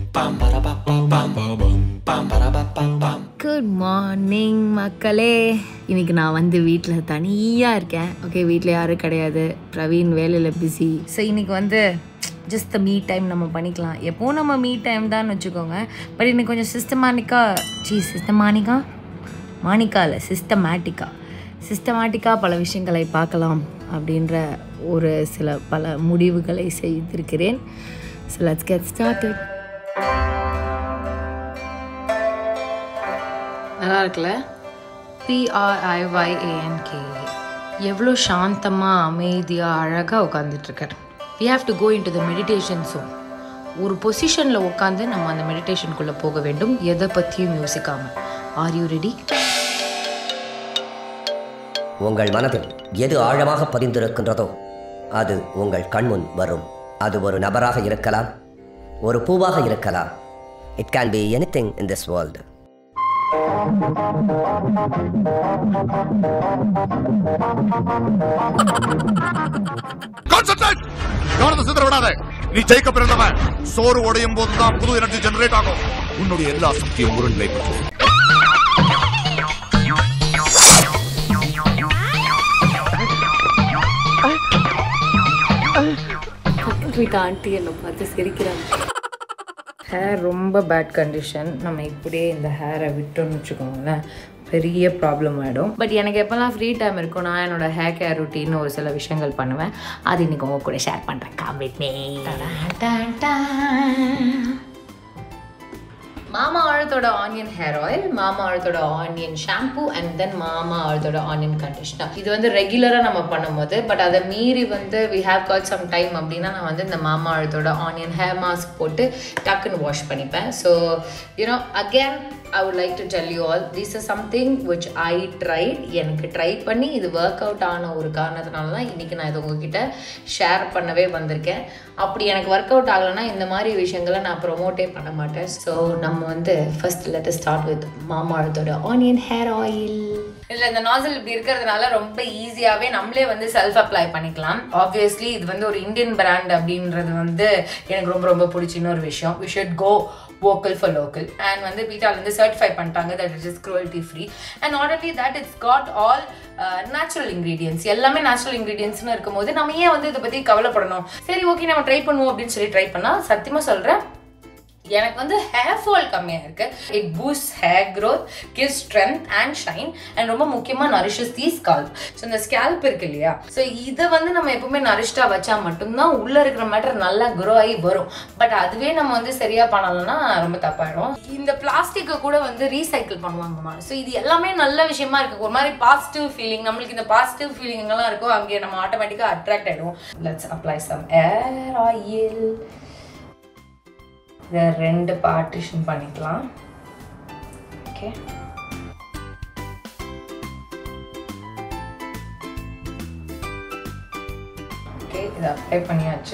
Good morning மக்களே இன்னைக்கு நான் வந்து வீட்டில் தனியாக இருக்கேன் ஓகே வீட்டில் யாரும் கிடையாது பிரவீன் வேலையில் பிஸி ஸோ இன்னைக்கு வந்து ஜஸ்ட் மீ டைம் நம்ம பண்ணிக்கலாம் எப்போவும் நம்ம மீ டைம் தான் வச்சுக்கோங்க பட் இன்னைக்கு கொஞ்சம் சிஸ்டமானிக்காக சீ சிஸ்டமானிக்கா மானிக்கா இல்லை சிஸ்டமேட்டிக்கா சிஸ்டமேட்டிக்காக பல விஷயங்களை பார்க்கலாம் அப்படின்ற ஒரு சில பல முடிவுகளை செய்திருக்கிறேன் ஸோ லெட்ஸ் கெட் ஸ்டார்டட் நல்லா இருக்குல்ல பிஆர்ஐஒய்ஏஎன்கே எவ்வளோ சாந்தமாக அமைதியாக அழகாக உட்காந்துட்ருக்கார் we have to go into the meditation zone ஒரு பொசிஷனில் உட்காந்து நம்ம அந்த மெடிடேஷனுக்குள்ளே போக வேண்டும் எதை பற்றியும் யோசிக்காமல் ஆர் யூ ரெடி உங்கள் மனதில் எது ஆழமாக பதிந்திருக்கின்றதோ அது உங்கள் கண்முன் வரும் அது ஒரு நபராக இருக்கலாம் ஒரு பூவாக இருக்கலாம் it can be anything in this world concentrate கவனத்தை சிதற விடாத நீ ஜெயிக்க பிறந்தவன் சோறு உடையும் போதுதான் புது எனர்ஜி ஜெனரேட் ஆகும் உன்னுடைய எல்லா சக்தியும் ஒருநிலைப்பட்டு வீட்டு ஆண்டி என்னை பார்த்து சிரிக்கிறாங்க ஹேர் ரொம்ப பேட் கண்டிஷன் நம்ம இப்படியே இந்த ஹேரை விட்டோம்னு வச்சுக்கோங்களேன் பெரிய ப்ராப்ளம் ஆகிடும் பட் எனக்கு எப்போல்லாம் ஃப்ரீ டைம் இருக்கும் நான் என்னோட ஹேர் கேர் ருட்டீன் ஒரு சில விஷயங்கள் பண்ணுவேன் அது இன்னைக்கு உங்க கூட ஷேர் பண்ணுறேன் காம்பிட் மாமா அழுத்தோட ஆனியன் ஹேர் ஆயில் மாமா அழுத்தோட ஆனியன் ஷாம்பு அண்ட் தென் மாமா அழுத்தோட ஆனியன் கண்டிஷனர் இது வந்து ரெகுலராக நம்ம பண்ணும்போது பட் அதை மீறி வந்து we have got some time அப்படின்னா நான் வந்து இந்த மாமா அழுத்தோட ஆனியன் ஹேர் மாஸ்க் போட்டு டக்குன்னு வாஷ் பண்ணிப்பேன் so you know again I would like to tell you all this is something which I tried எனக்கு ட்ரை பண்ணி இது ஒர்க் அவுட் ஆன ஒரு காரணத்தினால தான் இன்றைக்கி நான் இதை உங்ககிட்ட ஷேர் பண்ணவே வந்திருக்கேன் அப்படி எனக்கு ஒர்க் அவுட் ஆகலைன்னா இந்த மாதிரி விஷயங்களை நான் ப்ரொமோட்டே பண்ண மாட்டேன் ஸோ நம்ம வந்து ஃபர்ஸ்ட் லெட் ஸ்டார்ட் வித் மாமாழத்தோட ஆனியன் ஹேர் ஆயில் இதில் இந்த நாசல் இப்படி இருக்கிறதுனால ரொம்ப ஈஸியாகவே நம்மளே வந்து செல்ஃப் அப்ளை பண்ணிக்கலாம் ஆப்வியஸ்லி இது வந்து ஒரு இந்தியன் பிராண்ட் அப்படின்றது வந்து எனக்கு ரொம்ப ரொம்ப பிடிச்ச இன்னொரு விஷயம் we should go vocal for local and வந்து பீட்டால இருந்து சர்டிஃபை பண்ணிட்டாங்க that it is cruelty free and not only that it's got all natural ingredients எல்லாமே நேச்சுரல் இன்க்ரீடியன்ஸ்னு இருக்கும்போது நம்ம ஏன் வந்து இதை பற்றி கவலைப்படணும் சரி ஓகே நம்ம ட்ரை பண்ணுவோம் அப்படின்னு சொல்லி ட்ரை பண்ணால் சத்தியமாக சொல்கிறேன் எனக்கு வந்து ஹேர் ஃபால் கம்மியாக இருக்கு it boost hair growth give strength and shine and ரொம்ப முக்கியமாக நரிஷஸ் தி ஸ்கால்ப் ஸோ இந்த ஸ்கேல்ப் இருக்கு இல்லையா ஸோ இதை வந்து நம்ம எப்பவுமே நரிஷ்டா வச்சா மட்டும்தான் உள்ள இருக்கிற மேட்டர் நல்லா க்ரோ ஆகி வரும் பட் அதுவே நம்ம வந்து சரியா பண்ணலன்னா ரொம்ப தப்பாயிடும் இந்த பிளாஸ்டிக்கை கூட வந்து ரீசைக்கிள் பண்ணுவாங்கம்மா ஸோ இது எல்லாமே நல்ல விஷயமா இருக்கு ஒரு மாதிரி பாசிட்டிவ் ஃபீலிங் நம்மளுக்கு இந்த பாசிட்டிவ் ஃபீலிங் எல்லாம் இருக்கோ அங்கே நம்ம ஆட்டோமேட்டிக்காக அட்ராக்ட் ஆயிடும் let's apply some hair oil இதை ரெண்டு பார்ட்டிஷன் பண்ணிக்கலாம் ஓகே ஓகே இதை அப்ளை பண்ணியாச்சு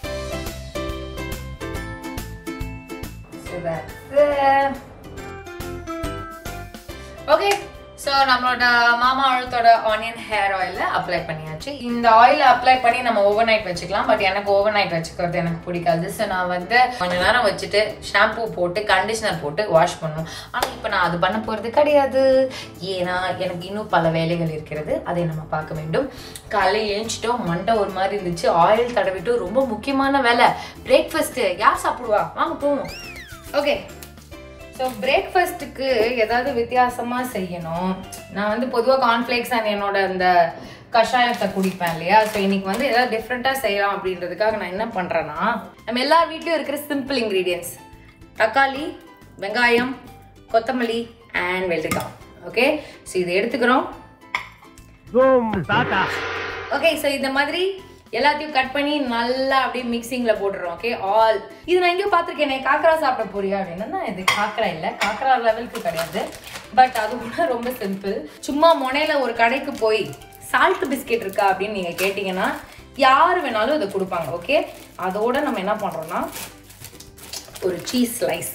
ஓகே ஸோ நம்மளோட மாமா அழுத்தோட ஆனியன் ஹேர் ஆயிலை அப்ளை பண்ணியாச்சு இந்த ஆயிலை அப்ளை பண்ணி நம்ம ஓவர் நைட் வச்சுக்கலாம் பட் எனக்கு ஓவர் நைட் வச்சுக்கிறது எனக்கு பிடிக்காது ஸோ நான் வந்து கொஞ்ச நேரம் வச்சுட்டு ஷாம்பூ போட்டு கண்டிஷனர் போட்டு வாஷ் பண்ணுவோம் ஆனால் இப்போ நான் அது பண்ண போகிறது கிடையாது ஏன்னா எனக்கு இன்னும் பல வேலைகள் இருக்கிறது அதை நம்ம பார்க்க வேண்டும் காலையில் எழுந்துச்சிட்டோம் மண்டை ஒரு மாதிரி இருந்துச்சு ஆயில் தடவிட்டு ரொம்ப முக்கியமான வேலை பிரேக்ஃபாஸ்ட்டு யார் சாப்பிடுவா வாங்க போவோம் ஓகே ஸோ பிரேக்ஃபாஸ்ட்டுக்கு ஏதாவது வித்தியாசமாக செய்யணும் நான் வந்து பொதுவாக கார்ன்ஃப்ளேக்ஸ் அண்ட் என்னோட அந்த கஷாயத்தை குடிப்பேன் இல்லையா ஸோ இன்னைக்கு வந்து ஏதாவது டிஃப்ரெண்ட்டாக செய்யலாம் அப்படின்றதுக்காக நான் என்ன பண்ணுறேன்னா நம்ம எல்லார் வீட்லேயும் இருக்கிற சிம்பிள் இன்க்ரீடியன்ஸ் தக்காளி வெங்காயம் கொத்தமல்லி அண்ட் வெள்ளரிக்காய் ஓகே ஸோ இதை எடுத்துக்கிறோம் ஓகே ஸோ இந்த மாதிரி எல்லாத்தையும் கட் பண்ணி நல்லா அப்படியே மிக்சிங்கில் போட்டுறோம் ஓகே ஆல் இது நான் எங்கேயோ பார்த்துருக்கேனே காக்கரா சாப்பிட போறியா அப்படின்னா இது காக்கரா இல்லை காக்கரா லெவலுக்கு கிடையாது பட் அது கூட ரொம்ப சிம்பிள் சும்மா முனையில ஒரு கடைக்கு போய் சால்ட் பிஸ்கெட் இருக்கா அப்படின்னு நீங்கள் கேட்டிங்கன்னா யார் வேணாலும் இதை கொடுப்பாங்க ஓகே அதோட நம்ம என்ன பண்ணுறோம்னா ஒரு cheese slice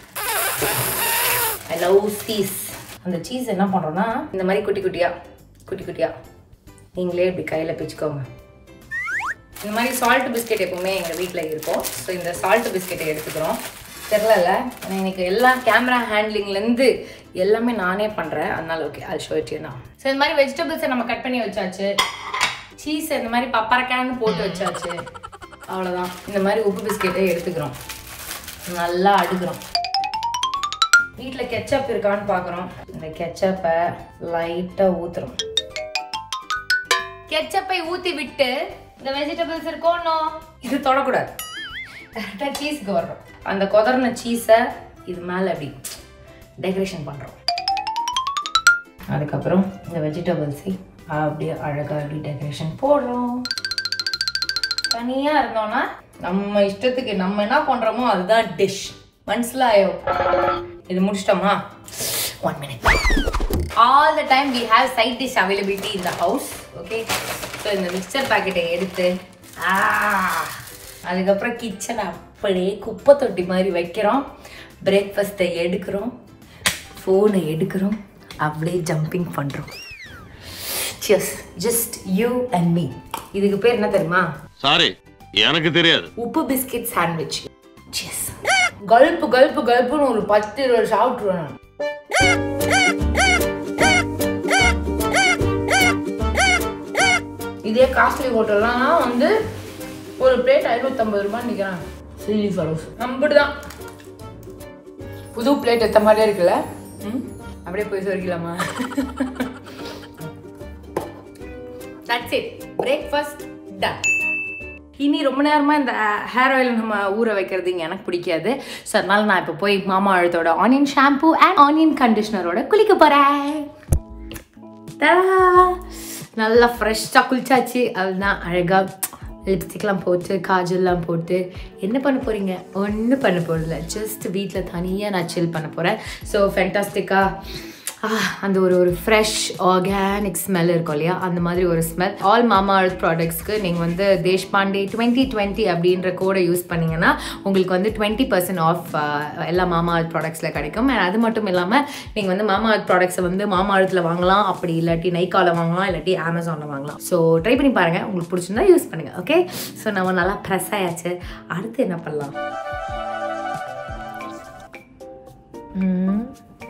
I love cheese அந்த சீஸ் என்ன பண்ணுறோன்னா இந்த மாதிரி குட்டி குட்டியாக குட்டி குட்டியாக நீங்களே இப்படி கையில் பிச்சுக்கோங்க இந்த மாதிரி சால்ட் பிஸ்கெட் எப்பவுமே எங்கள் வீட்டில் இருக்கும் ஸோ இந்த சால்ட் பிஸ்கெட்டை எடுத்துக்கிறோம் தெரிலல நான் இன்னைக்கு எல்லா கேமரா ஹேண்ட்லிங்லேருந்து எல்லாமே நானே பண்ணுறேன் அதனால ஓகே அது ஷோ நான் ஸோ இந்த மாதிரி வெஜிடபிள்ஸை நம்ம கட் பண்ணி வச்சாச்சு சீஸ் இந்த மாதிரி பப்பரக்கான்னு போட்டு வச்சாச்சு அவ்வளோதான் இந்த மாதிரி உப்பு பிஸ்கெட்டை எடுத்துக்கிறோம் நல்லா அடுக்குறோம் வீட்டில் கெச்சப் இருக்கான்னு பார்க்குறோம் இந்த கெச்சப்பை லைட்டாக ஊற்றுறோம் கெச்சப்பை ஊற்றி விட்டு இந்த வெஜிடபிள்ஸ் இருக்கோன்னோ இது தொடக்கூடாது கரெக்டாக சீஸுக்கு வர்றோம் அந்த கொதறின சீஸை இது மேலே அப்படி டெக்கரேஷன் பண்ணுறோம் அதுக்கப்புறம் இந்த வெஜிடபிள்ஸை அப்படியே அழகாக அப்படி டெக்கரேஷன் போடுறோம் தனியாக இருந்தோம்னா நம்ம இஷ்டத்துக்கு நம்ம என்ன பண்ணுறோமோ அதுதான் டிஷ் மனசிலாயோ இது முடிச்சிட்டோமா one minute all the time we have side dish availability in the house okay so இந்த மிக்சர் பாக்கெட்டை எடுத்து ஆ அதுக்கப்புறம் கிச்சனை அப்படியே குப்பை தொட்டி மாதிரி வைக்கிறோம் பிரேக்ஃபாஸ்ட்டை எடுக்கிறோம் ஃபோனை எடுக்கிறோம் அப்படியே ஜம்பிங் பண்ணுறோம் cheers just you and me இதுக்கு பேர் என்ன தெரியுமா சாரி எனக்கு தெரியாது உப்பு பிஸ்கெட் சாண்ட்விச் சியர்ஸ் கல்ப்பு கல்ப்பு கல்ப்புன்னு ஒரு பத்து இருபது சாப்பிட்ருவேன் நான் இதே காஸ்ட்லி ஹோட்டல்லாம் வந்து ஒரு பிளேட் ஐநூற்றம்பது ரூபாய் நிற்கிறாங்க சில்லி ஃபலோஸ் அப்படிதான் புது பிளேட் எத்த மாதிரியே இருக்குல்ல ம் அப்படியே போய் சொரிக்கலாமா தட்ஸ் இட் பிரேக்ஃபாஸ்ட் டன் இனி ரொம்ப நேரமாக இந்த ஹேர் ஆயில் நம்ம ஊற வைக்கிறது இங்கே எனக்கு பிடிக்காது ஸோ அதனால நான் இப்போ போய் மாமா அழுத்தோட ஆனியன் ஷாம்பு அண்ட் ஆனியன் கண்டிஷ்னரோட குளிக்க போகிறேன் தடா நல்லா ஃப்ரெஷ்ஷாக குளிச்சாச்சு அதுதான் அழகாக லிப்ஸ்டிக்லாம் போட்டு காஜல்லாம் போட்டு என்ன பண்ண போகிறீங்க ஒன்றும் பண்ண போகிறதில்ல ஜஸ்ட் வீட்டில் தனியாக நான் சில் பண்ண போகிறேன் ஸோ ஃபென்டாஸ்டிக்காக அந்த ஒரு ஒரு ஃப்ரெஷ் ஆர்கானிக் ஸ்மெல் இருக்கும் இல்லையா அந்த மாதிரி ஒரு ஸ்மெல் ஆல் மாமா அர்த் ப்ராடக்ட்ஸ்க்கு நீங்கள் வந்து தேஷ்பாண்டே டுவெண்ட்டி டுவெண்ட்டி அப்படின்ற கோடை யூஸ் பண்ணீங்கன்னா உங்களுக்கு வந்து டுவெண்ட்டி பர்சன்ட் ஆஃப் எல்லா மாமா அர்த் ப்ராடக்ட்ஸில் கிடைக்கும் And அது மட்டும் இல்லாமல் நீங்கள் வந்து மாமா அர்த் ப்ராடக்ட்ஸை வந்து மாமா அர்த்தில் வாங்கலாம் அப்படி இல்லாட்டி நைக்காவில் வாங்கலாம் இல்லாட்டி அமேசானில் வாங்கலாம் ஸோ ட்ரை பண்ணி பாருங்கள் உங்களுக்கு பிடிச்சிருந்தா யூஸ் பண்ணுங்கள் ஓகே ஸோ நம்ம நல்லா ப்ரெஸ் ஆயாச்சு அடுத்து என்ன பண்ணலாம் ம்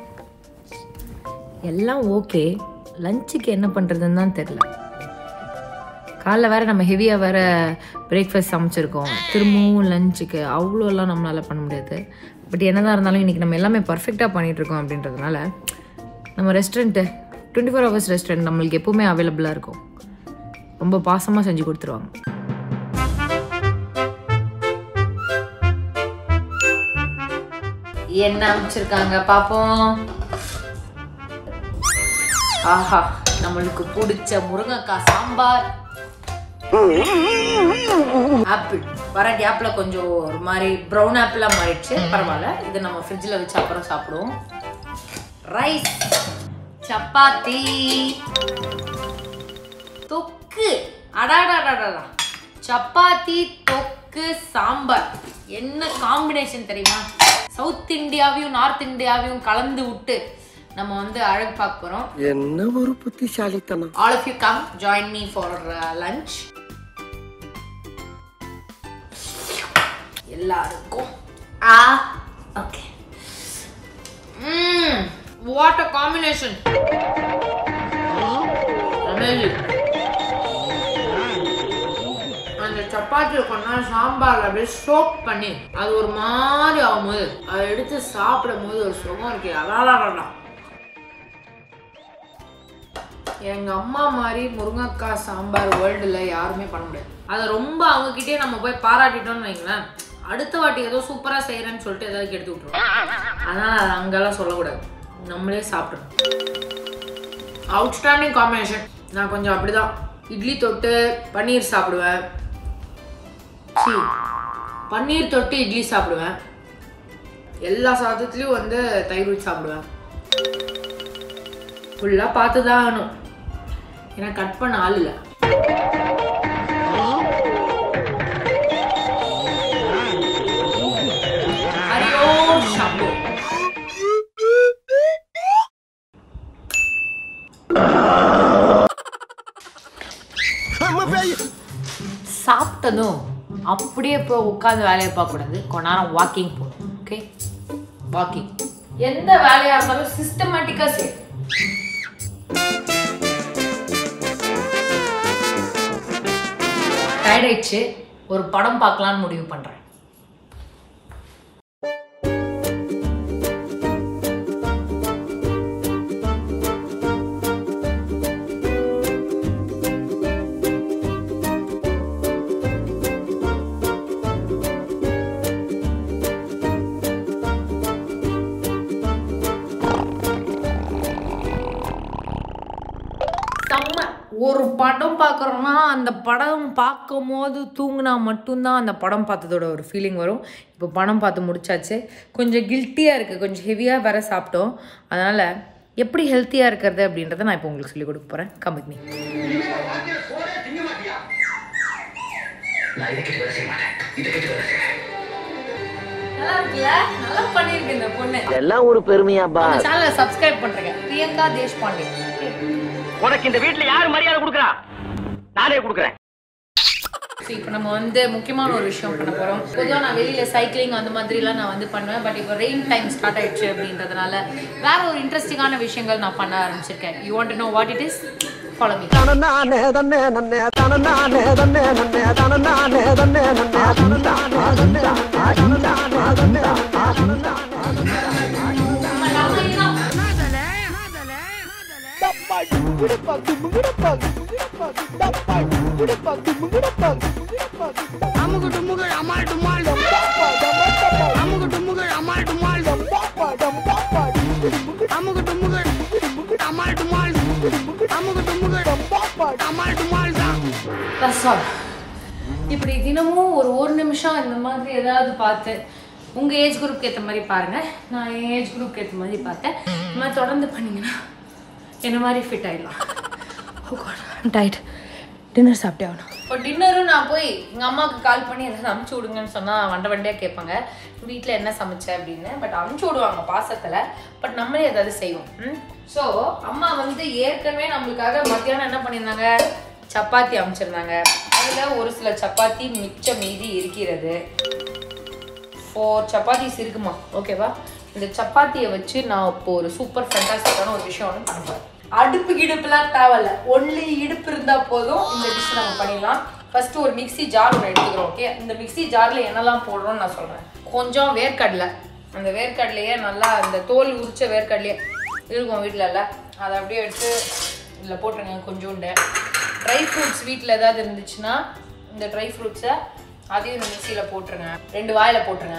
எல்லாம் ஓகே லஞ்சுக்கு என்ன பண்ணுறதுன்னு தான் தெரில காலைல வேற நம்ம ஹெவியாக வேற பிரேக்ஃபாஸ்ட் சமைச்சிருக்கோம் திரும்பவும் லஞ்சுக்கு அவ்வளோலாம் நம்மளால் பண்ண முடியாது பட் என்னதான் இருந்தாலும் இன்றைக்கி நம்ம எல்லாமே பர்ஃபெக்டாக பண்ணிகிட்ருக்கோம் அப்படின்றதுனால நம்ம restaurant twenty four hours restaurant நம்மளுக்கு எப்போவுமே அவைலபிளாக இருக்கும் ரொம்ப பாசமாக செஞ்சு கொடுத்துருவாங்க என்ன அமைச்சிருக்காங்க பார்ப்போம் ஆஹா நம்மளுக்கு பிடிச்ச முருங்கைக்காய் சாம்பார் ஆப்பிள் வர கேப்ல கொஞ்சம் ஒரு மாதிரி ப்ரௌன் ஆப்பிளா மாறிடுச்சு பரவாயில்ல இது நம்ம ஃப்ரிட்ஜில் வச்சு அப்புறம் சாப்பிடுவோம் ரைஸ் சப்பாத்தி தொக்கு அடாடாடாடா சப்பாத்தி தொக்கு சாம்பார் என்ன காம்பினேஷன் தெரியுமா சவுத் இந்தியாவையும் நார்த் இந்தியாவையும் கலந்து விட்டு நம்ம வந்து அழகு பார்க்க போறோம் என்ன ஒரு புத்திசாலித்தனம் all of you come join me for uh, lunch எல்லாருக்கும் ஆ ஓகே ம் வாட் அ காம்பினேஷன் அமேசிங் அந்த சப்பாத்தி கொண்டா சாம்பார் அப்படியே சோப் பண்ணி அது ஒரு மாதிரி ஆகும்போது அதை எடுத்து சாப்பிடும் போது ஒரு சுகம் இருக்கு அதான் எங்க அம்மா மாதிரி முருங்கைக்காய் சாம்பார் வேர்ல்டுல யாருமே பண்ண முடியாது அதை ரொம்ப அவங்ககிட்டயே நம்ம போய் பாராட்டிட்டோம்னு வைங்களேன் அடுத்த வாட்டி ஏதோ சூப்பரா செய்யறேன்னு சொல்லிட்டு ஏதாவது கெடுத்து விட்டுருவோம் அதனால அதை அங்கெல்லாம் சொல்லக்கூடாது நம்மளே சாப்பிடணும் அவுட்ஸ்டாண்டிங் காம்பினேஷன் நான் கொஞ்சம் அப்படிதான் இட்லி தொட்டு பன்னீர் சாப்பிடுவேன் சீ, பன்னீர் தொட்டு இட்லி சாப்பிடுவேன் எல்லா சாதத்துலேயும் வந்து தயிர் ஊற்றி சாப்பிடுவேன் ஃபுல்லாக பார்த்து தான் ஆகணும் ஏன்னா கட் பண்ண ஆள் இல்லை ஹரியோ ஷம்பு சாப்பிட்டதும் அப்படியே போய் உட்காந்து வேலையை பார்க்கக்கூடாது கொஞ்ச நேரம் வாக்கிங் போகணும் ஓகே ஓகே பாக்கி எந்த வேலையா இருந்தாலும் சிஸ்டமேட்டிக்கா செய் டயர்ட் ஆயிடுச்சு ஒரு படம் பார்க்கலாம்னு முடிவு பண்றேன் செம்ம ஒரு படம் பார்க்குறோன்னா அந்த படம் பார்க்கும் போது தூங்கினா மட்டும்தான் அந்த படம் பார்த்ததோட ஒரு ஃபீலிங் வரும் இப்போ படம் பார்த்து முடிச்சாச்சு கொஞ்சம் கில்ட்டியாக இருக்குது கொஞ்சம் ஹெவியாக வேற சாப்பிட்டோம் அதனால் எப்படி ஹெல்த்தியாக இருக்கிறது அப்படின்றத நான் இப்போ உங்களுக்கு சொல்லிக் கொடுக்க போகிறேன் கம்பெனி மீ நல்லா இருக்குல்ல நல்லா பண்ணியிருக்கு இந்த பொண்ணு எல்லாம் ஒரு பெருமையாப்பா அந்த சேனலை சப்ஸ்கிரைப் பண்ணுறேங்க பிரியங்கா தேஷ்பாண்டே உனக்கு இந்த வீட்ல யாரு மரியாதை கொடுக்கறா நானே கொடுக்கறேன் ஸோ இப்போ நம்ம வந்து முக்கியமான ஒரு விஷயம் பண்ண போகிறோம் பொதுவாக நான் வெளியில் சைக்கிளிங் அந்த மாதிரிலாம் நான் வந்து பண்ணுவேன் பட் இப்போ ரெயின் டைம் ஸ்டார்ட் ஆயிடுச்சு அப்படின்றதுனால வேற ஒரு இன்ட்ரெஸ்டிங்கான விஷயங்கள் நான் பண்ண ஆரம்பிச்சிருக்கேன் you want know what it is follow me That's all. இப்படி தினமும் ஒரு ஒரு நிமிஷம் இந்த மாதிரி ஏதாவது பார்த்து உங்கள் ஏஜ் குரூப்க்கு ஏற்ற மாதிரி பாருங்கள் நான் என் ஏஜ் குரூப்க்கு ஏற்ற மாதிரி பார்த்தேன் இந்த மாதிரி தொடர்ந்து பண்ணீங்கன்னா என்ன மாதிரி ஃபிட் ஆயிடலாம் டயட் டின்னர் சாப்பிட்டே ஆகணும் இப்போ டின்னரும் நான் போய் எங்கள் அம்மாவுக்கு கால் பண்ணி எதாவது அமுச்சு விடுங்கன்னு சொன்னால் வண்ட வண்டியாக கேட்பாங்க வீட்டில் என்ன சமைச்ச அப்படின்னு பட் அமுச்சு விடுவாங்க பாசத்தில் பட் நம்மளே ஏதாவது செய்வோம் ஸோ அம்மா வந்து ஏற்கனவே நம்மளுக்காக மத்தியானம் என்ன பண்ணியிருந்தாங்க சப்பாத்தி அமைச்சிருந்தாங்க அதில் ஒரு சில சப்பாத்தி மிச்சம் மீதி இருக்கிறது ஃபோர் சப்பாத்திஸ் இருக்குமா ஓகேவா இந்த சப்பாத்தியை வச்சு நான் இப்போ ஒரு சூப்பர் ஃபேண்டாஸ்டிக்கான ஒரு விஷயம் ஒன்று பண்ணுறேன் அடுப்பு கிடுப்புலாம் தேவையில்ல ஒன்லி இடுப்பு இருந்தால் போதும் இந்த டிஷ் நம்ம பண்ணிடலாம் ஃபர்ஸ்ட் ஒரு மிக்ஸி ஜார் ஒன்று எடுத்துக்கிறோம் ஓகே இந்த மிக்ஸி ஜாரில் என்னெல்லாம் போடுறோம்னு நான் சொல்கிறேன் கொஞ்சம் வேர்க்கடலை அந்த வேர்க்கடலையே நல்லா அந்த தோல் உரிச்ச வேர்க்கடலையே இருக்கும் வீட்டில் இல்லை அதை அப்படியே எடுத்து இதில் போட்டுருங்க கொஞ்சோண்டு ட்ரை ஃப்ரூட்ஸ் வீட்டில் ஏதாவது இருந்துச்சுன்னா இந்த ட்ரை ஃப்ரூட்ஸை அதையும் இந்த மிக்சியில் போட்டுருங்க ரெண்டு வாயில் போட்டுருங்க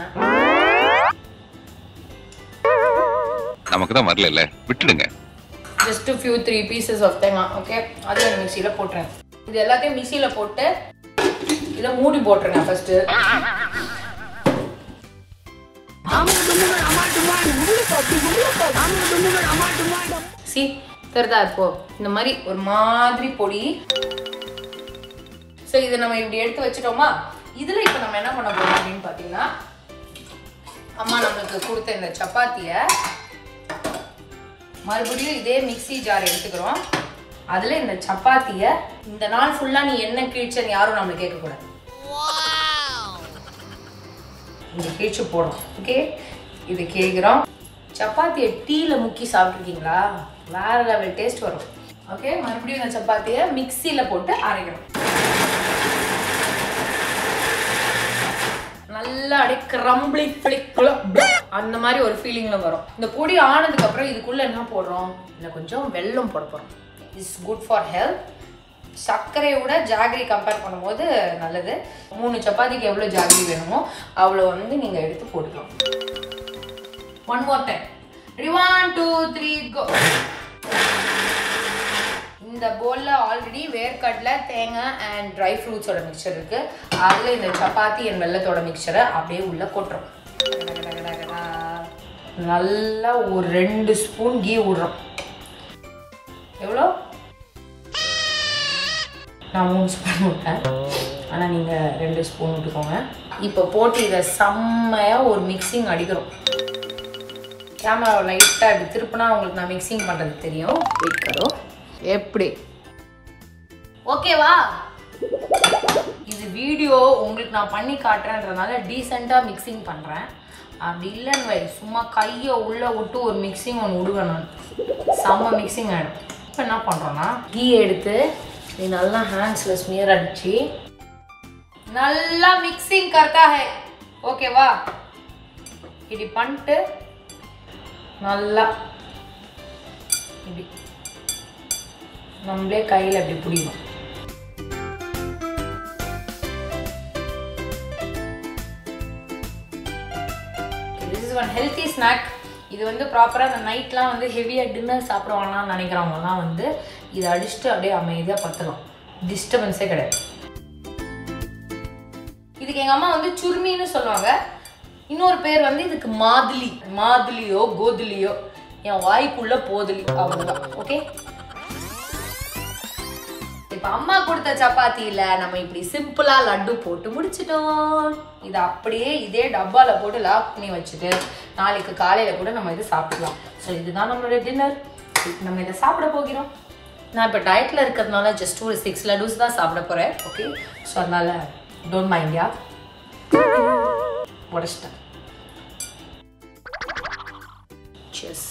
நமக்கு தான் வரல இல்ல விட்டுடுங்க just few three pieces of தேங்காய் ஓகே அதையும் அந்த மிக்சியில் போட்டுருங்க இது எல்லாத்தையும் மிக்சியில் போட்டு இதை மூடி போட்டுருங்க ஃபர்ஸ்ட்டு சி தெரிதா இப்போ இந்த மாதிரி ஒரு மாதிரி பொடி ஸோ இதை நம்ம இப்படி எடுத்து வச்சிட்டோமா இதில் இப்போ நம்ம என்ன பண்ண போறோம் அப்படின்னு பார்த்தீங்கன்னா அம்மா நம்மளுக்கு கொடுத்த இந்த சப்பாத்தியை மறுபடியும் இதே மிக்ஸி ஜார் எடுத்துக்கிறோம் அதில் இந்த சப்பாத்தியை இந்த நாள் ஃபுல்லாக நீ என்ன கிழிச்சன்னு யாரும் நம்மளை கேட்கக்கூடாது இந்த கிழிச்சு போடும் ஓகே இது கேட்குறோம் சப்பாத்தியை டீயில் முக்கி சாப்பிட்ருக்கீங்களா வேற லெவல் டேஸ்ட் வரும் ஓகே மறுபடியும் இந்த சப்பாத்தியை மிக்சியில் போட்டு அரைக்கணும் நல்லா அப்படியே கிரம்பிளி அந்த மாதிரி ஒரு ஃபீலிங்ல வரும் இந்த பொடி ஆனதுக்கு அப்புறம் இதுக்குள்ள என்ன போடுறோம் இல்லை கொஞ்சம் வெல்லம் போட போறோம் இஸ் குட் ஃபார் ஹெல்த் சர்க்கரையை விட ஜாகரி கம்பேர் பண்ணும்போது நல்லது மூணு சப்பாத்திக்கு எவ்வளோ ஜாகரி வேணுமோ அவ்வளோ வந்து நீங்கள் எடுத்து போட்டுக்கலாம் one more time ready one two three go இந்த போல்ல ஆல்ரெடி வேர்க்கடலை தேங்காய் அண்ட் ட்ரை ஃப்ரூட்ஸோட மிக்சர் இருக்கு அதில் இந்த சப்பாத்தி அண்ட் வெள்ளத்தோட மிக்சரை அப்படியே உள்ள கொட்டுறோம் நல்லா ஒரு ரெண்டு ஸ்பூன் கீ விடுறோம் எவ்வளோ நான் மூணு ஸ்பூன் விட்டேன் ஆனால் நீங்கள் ரெண்டு ஸ்பூன் விட்டுக்கோங்க இப்போ போட்டு இதை செம்மையாக ஒரு மிக்சிங் அடிக்கிறோம் கேமரா லைட்டாக இப்படி திருப்பினா உங்களுக்கு நான் மிக்சிங் பண்ணுறது தெரியும் வெயிட் கரோ எப்படி ஓகேவா இது வீடியோ உங்களுக்கு நான் பண்ணி காட்டுறேன்றதுனால டீசெண்டாக மிக்சிங் பண்ணுறேன் அப்படி இல்லைன்னு வை சும்மா கையை உள்ளே விட்டு ஒரு மிக்சிங் ஒன்று விடுவேன் நான் செம்ம மிக்சிங் ஆகிடும் இப்போ என்ன பண்ணுறோன்னா கீ எடுத்து நீ நல்லா ஹேண்ட்ஸில் ஸ்மியர் அடிச்சு நல்லா மிக்சிங் கரெக்டா ஹே ஓகேவா இப்படி பண்ணிட்டு நல்லா இப்படி நம்மளே கையில் அப்படி பிடிக்கணும் this is one healthy snack இது வந்து ப்ராப்பராக அந்த நைட்லாம் வந்து ஹெவியாக டின்னர் சாப்பிடுவாங்களான்னு நினைக்கிறவங்கலாம் வந்து இதை அடிச்சுட்டு அப்படியே அமைதியாக பத்தலாம் டிஸ்டர்பன்ஸே கிடையாது இதுக்கு எங்கள் அம்மா வந்து சுருமின்னு சொல்லுவாங்க இன்னொரு பேர் வந்து இதுக்கு மாதுளி மாதுளியோ கோதுலியோ என் வாய்க்குள்ள போதுலி அவ்வளோதான் ஓகே இப்போ அம்மா கொடுத்த சப்பாத்தியில் நம்ம இப்படி சிம்பிளாக லட்டு போட்டு முடிச்சிட்டோம் இதை அப்படியே இதே டப்பாவில் போட்டு லாக் பண்ணி வச்சுட்டு நாளைக்கு காலையில் கூட நம்ம இதை சாப்பிடலாம் ஸோ இதுதான் நம்மளோட டின்னர் நம்ம இதை சாப்பிட போகிறோம் நான் இப்போ டயட்டில் இருக்கிறதுனால ஜஸ்ட் ஒரு சிக்ஸ் லட்டூஸ் தான் சாப்பிட போகிறேன் ஓகே ஸோ அதனால் டோன்ட் மைண்ட்யா உடச்சிட்டேன் செஸ்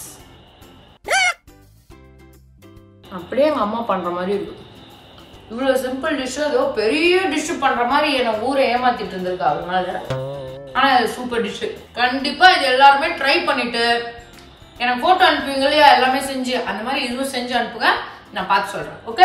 அப்படியே எங்கள் அம்மா பண்ணுற மாதிரி இருக்கு இவ்வளோ சிம்பிள் டிஷ்ஷு ஏதோ பெரிய டிஷ்ஷு பண்ணுற மாதிரி என்னை ஊரை ஏமாத்திட்டு இருந்திருக்கா அதனால ஆனால் இது சூப்பர் டிஷ்ஷு கண்டிப்பாக இது எல்லாருமே ட்ரை பண்ணிட்டு எனக்கு ஃபோட்டோ அனுப்புவீங்க இல்லையா எல்லாமே செஞ்சு அந்த மாதிரி இதுவும் செஞ்சு அனுப்புங்க நான் பார்த்து சொல்கிறேன் ஓகே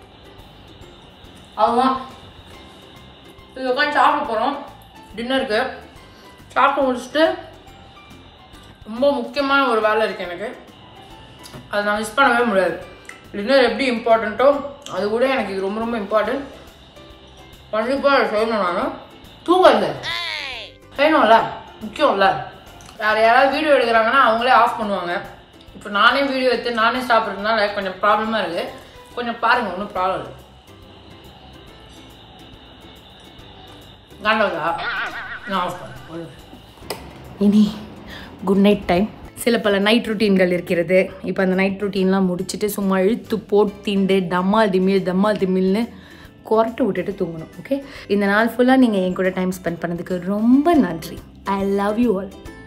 அதுதான் இது உட்காந்து சாப்பிட போகிறோம் டின்னருக்கு சாப்பிட்டு முடிச்சுட்டு ரொம்ப முக்கியமான ஒரு வேலை இருக்குது எனக்கு அதை நான் மிஸ் பண்ணவே முடியாது டின்னர் எப்படி இம்பார்ட்டண்ட்டோ அது கூட எனக்கு இது ரொம்ப ரொம்ப இம்பார்ட்டன்ட் கண்டிப்பாக அதை செய்யணும் நான் தூங்கல செய்யணும்ல முக்கியம்ல வேறு யாராவது வீடியோ எடுக்கிறாங்கன்னா அவங்களே ஆஃப் பண்ணுவாங்க இப்போ நானே வீடியோ எடுத்து நானே சாப்பிட்றதுனால கொஞ்சம் ப்ராப்ளமாக இருக்குது கொஞ்சம் பாருங்கள் ஒன்றும் ப்ராப்ளம் இல்லை காண்டவதா நான் ஆஃப் பண்ணேன் இனி குட் நைட் டைம் சில பல நைட் ருட்டீன்கள் இருக்கிறது இப்போ அந்த நைட் ருட்டீன்லாம் முடிச்சுட்டு சும்மா இழுத்து போட்டிண்டு டம்மால் திமில் தம்மால் திமில்னு குரட்டை விட்டுட்டு தூங்கணும் ஓகே இந்த நாள் ஃபுல்லாக நீங்கள் என் கூட டைம் ஸ்பெண்ட் பண்ணதுக்கு ரொம்ப நன்றி ஐ லவ் யூ ஆல்